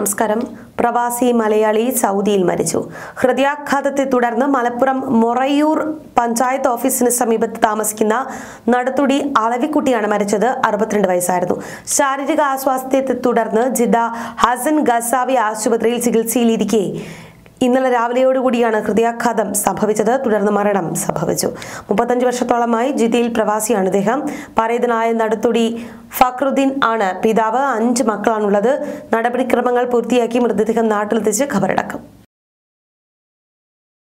നമസ്കാരം പ്രവാസി മലയാളി സൗദിയിൽ മരിച്ചു ഹൃദയാഘാതത്തെ തുടർന്ന് മലപ്പുറം മൊറയൂർ പഞ്ചായത്ത് ഓഫീസിന് സമീപത്ത് താമസിക്കുന്ന നടത്തുടി അളവിക്കുട്ടിയാണ് മരിച്ചത് അറുപത്തിരണ്ട് വയസ്സായിരുന്നു ശാരീരിക അസ്വാസ്ഥ്യത്തെ തുടർന്ന് ജിദ്ദ ഹസൻ ഗസാവി ആശുപത്രിയിൽ ചികിത്സയിലിരിക്കെ ഇന്നലെ രാവിലെയോടുകൂടിയാണ് ഹൃദയാഘാതം സംഭവിച്ചത് തുടർന്ന് മരണം സംഭവിച്ചു മുപ്പത്തഞ്ച് വർഷത്തോളമായി ജിദ്ദയിൽ പ്രവാസിയാണ് ഇദ്ദേഹം പരേതനായ നടുത്തുടി ഫക്രുദ്ദീൻ ആണ് പിതാവ് അഞ്ച് മക്കളാണുള്ളത് നടപടിക്രമങ്ങൾ പൂർത്തിയാക്കി മൃതദേഹം നാട്ടിലെത്തിച്ച് ഖബറടക്കും